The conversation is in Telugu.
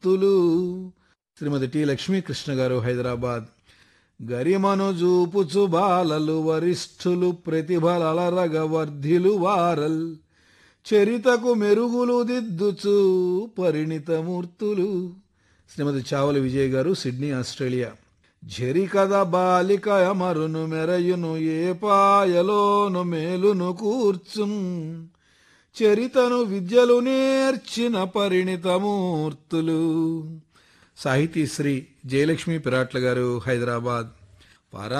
మూర్తులు శ్రీమతి టి లక్ష్మీకృష్ణ గారు హైదరాబాద్ గరిమను జూపుచు బాలలు వరిష్ఠులు ప్రతిభలరగ వర్ధిలు వారల్ చరితకు మెరుగులు దిద్దుచు పరిణితమూర్తులు శ్రీమతి చావల విజయ్ గారు సిడ్నీ ఆస్ట్రేలియా జరికద బాలిక అమరును మెరయును ఏ పాయలోను మేలును కూర్చున్ చరితను విద్యలు నేర్చిన పరిణితమూర్తులు సాహితీ శ్రీ జయలక్ష్మి పిరాట్ల గారు హైదరాబాద్